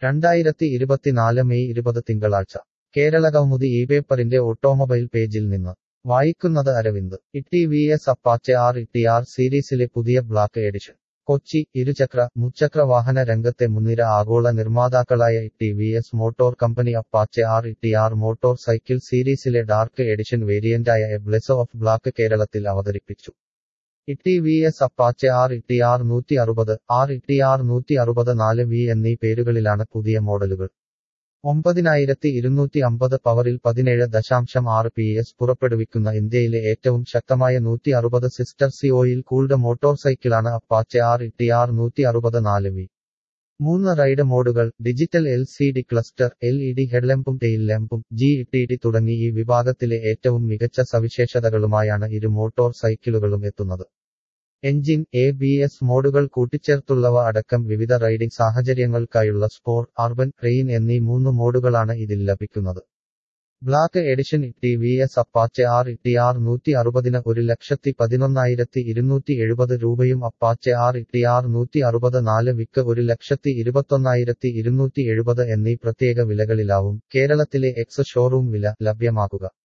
രണ്ടായിരത്തി ഇരുപത്തിനാല് മെയ് ഇരുപത് തിങ്കളാഴ്ച കേരള കൗമുദി ഈ പേപ്പറിന്റെ ഓട്ടോമൊബൈൽ പേജിൽ നിന്ന് വായിക്കുന്നത് Aravind T V S Apache R T R സീരീസിലെ പുതിയ ബ്ലാക്ക് എഡിഷൻ കൊച്ചി ഇരുചക്ര മുച്ചക്ര വാഹന രംഗത്തെ മുൻനിര ആഗോള നിർമ്മാതാക്കളായ T V S motor company Apache R T R motorcycle സീരീസിലെ ഡാർക്ക് എഡിഷൻ വേരിയന്റായ എ ബ്ലെസ് ഓഫ് ബ്ലാക്ക് കേരളത്തിൽ അവതരിപ്പിച്ചു T V S Apache R T R നൂറ്റി അറുപത് ആർ ഇട്ടി ആർ നൂറ്റി അറുപത് നാല് വി എന്നീ പേരുകളിലാണ് പുതിയ മോഡലുകൾ ഒമ്പതിനായിരത്തി ഇരുന്നൂറ്റി അമ്പത് പവറിൽ പതിനേഴ് ദശാംശം ആറ് പി എസ് പുറപ്പെടുവിക്കുന്ന ഇന്ത്യയിലെ ഏറ്റവും ശക്തമായ നൂറ്റി അറുപത് സിസ്റ്റർ സി ഓയിൽ കൂൾഡ് മോട്ടോർ സൈക്കിളാണ് അപ്പാച്ചെ ആർ ഇട്ടി ആർ നൂറ്റി അറുപത് നാല് വി മൂന്ന് റൈഡ് മോഡുകൾ digital L C D cluster L E D ഹെഡ്ലംപും ടെയിൽ ലാമ്പും ജി ടി ഡി തുടങ്ങി ഈ വിഭാഗത്തിലെ ഏറ്റവും മികച്ച സവിശേഷതകളുമായാണ് ഇരു മോട്ടോർ സൈക്കിളുകളും എത്തുന്നത് എഞ്ചിൻ എ ബി എസ് മോഡുകൾ കൂട്ടിച്ചേർത്തുള്ളവ അടക്കം വിവിധ റൈഡിംഗ് സാഹചര്യങ്ങൾക്കായുള്ള സ്പോർട്ട് അർബൻ റെയിൻ എന്നീ മൂന്ന് മോഡുകളാണ് ഇതിൽ ലഭിക്കുന്നത് black edition T V S Apache R T R നൂറ്റി അറുപതിന് ഒരു ലക്ഷത്തി പതിനൊന്നായിരത്തി ഇരുന്നൂറ്റി എഴുപത് രൂപയും അപ്പാച്ചെ ആർ ഇട്ടി ആർ നൂറ്റി അറുപത് നാല് വിക്ക് ഒരു ലക്ഷത്തി ഇരുപത്തൊന്നായിരത്തി ഇരുന്നൂറ്റി എഴുപത് എന്നീ പ്രത്യേക വിലകളിലാവും കേരളത്തിലെ എക്സ് ഷോറൂം വില ലഭ്യമാകുക